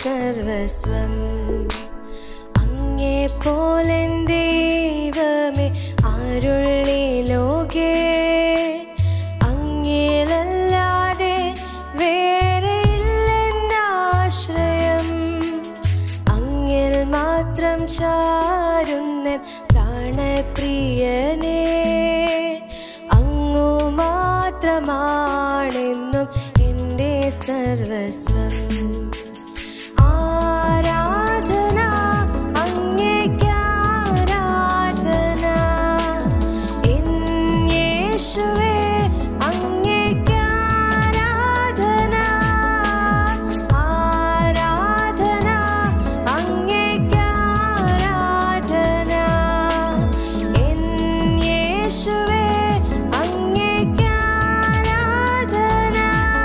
സർവസ്വം അങ്ങേ പോലെ ദൈവമേ അരുളി ലോകേ അങ്ങിലല്ലാതെ വേറെ ഇല്ലെന്നാശ്രയം അങ്ങിൽ മാത്രം ചാരുന്നൻ പ്രാണപ്രിയനേ അങ്ങു മാത്രമാണെന്നും എൻ്റെ സർവസ്വം ആരാധന അങ്ങേക്കാരാധന എൻ യേശുവേ അങ്ങേക്കാരാധന ആരാധന അങ്ങേക്കാരാധന എൻ യേശുവേ അങ്ങേക്കാരാധന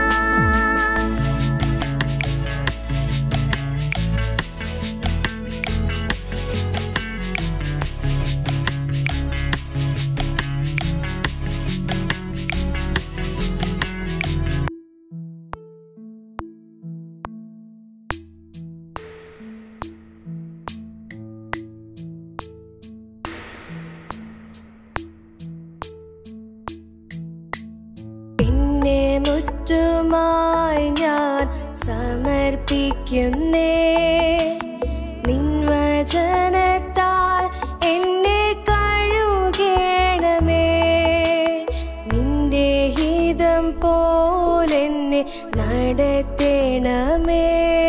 പിന്നെ മുറ്റുമായി ഞാൻ സമർപ്പിക്കുന്നേ നിൻവചനത്താൽ എന്നെ കഴുകേണമേ നിന്റെ ഹിതം പോലെന്നെ നടത്തേണമേ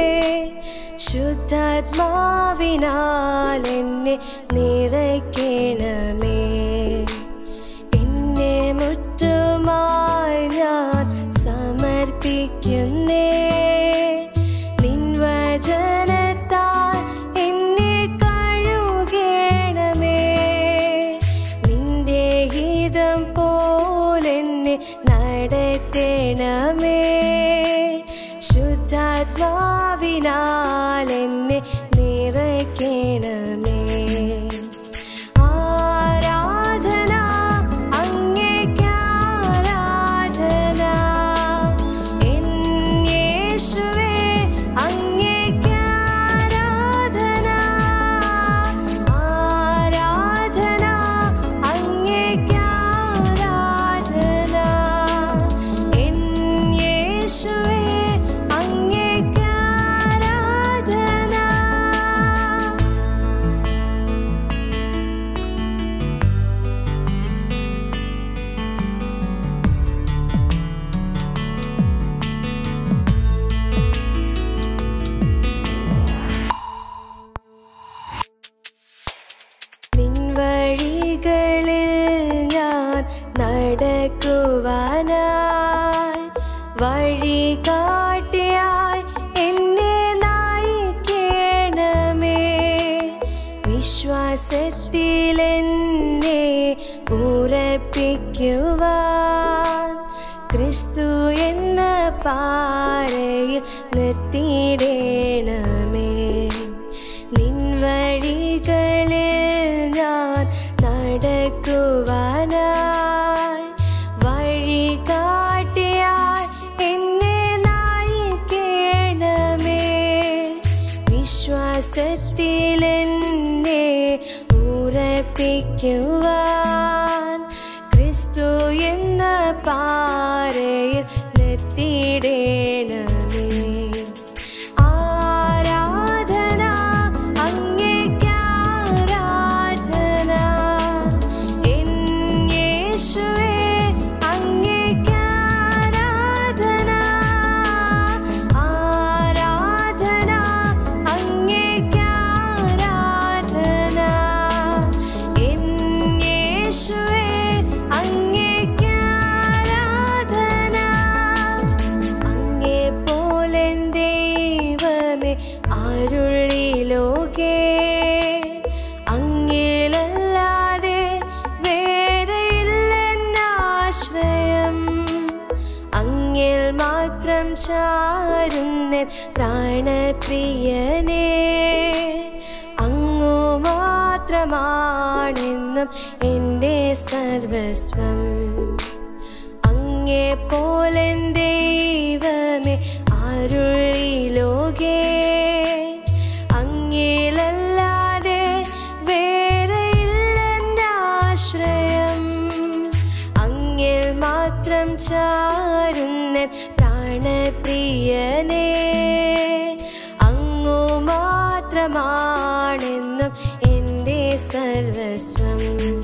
ശുദ്ധാത്മാവിനാൽ എന്നെ നിറയ്ക്കണമേ എന്നെ മുറ്റുമായി ഞാൻ സമർപ്പിക്കുന്നേ നിൻവചനത്താൽ എന്നെ കഴുകേണമേ നിന്റെ ഹിതം പോലെന്നെ നടത്തേണമേ ശുദ്ധാത്മാവിനാൽ എന്നെ നിറയ്ക്കണമേ ആരാധന അങ്ങേക്കാരാധന എൻ യേശുവേ അങ്ങേക്കാരാധന ആരാധന അങ്ങേക്കാരാധന എൻ യേശുവേ അങ്ങേക്കാരാധന നിൻ വഴികളിൽ ഞാൻ നടക്കുവാനായി വഴി കാട്ടിയായി എന്നെ നയിക്കണമേ വിശ്വാസത്തിൽ എന്നെ ഉറപ്പിക്കുവാൻ ക്രിസ്തു എന്ന പാറയിൽ നിർത്തിയിടേണമേ നിൻ വഴികളിൽ ഞാൻ നടക്കുവാനായി വഴി കാട്ടിയായി എന്നെ നയിക്കണമേ വിശ്വാസത്തിൽ എന്നെ ഉറപ്പിക്കുവാൻ ക്രിസ്തു എന്ന പാറയിൽ നിർത്തിയിടേണമേ ആരാധന അങ്ങേക്കാരാധന എൻ യേശുവേ അങ്ങേക്കാരാധന ആരാധന അങ്ങേക്കാരാധന എൻ യേശുവേ അങ്ങേക്കാരാധന അങ്ങേ പോലെ ദൈവമേ അരുളി ലോകേ അങ്ങിലല്ലാതെ വേറെ ഇല്ലെന്നാശ്രയം അങ്ങിൽ മാത്രം ചാരുന്നൻ പ്രാണപ്രിയനേ അങ്ങു മാത്രമാണെന്നും എൻ്റെ സർവസ്വം അങ്ങേ പോലെ ദൈവമേ അരുളി ലോകേ മാത്രം ചാരുന്നൻ പ്രാണപ്രിയനേ അങ്ങു മാത്രമാണെന്നും എൻ്റെ സർവസ്വം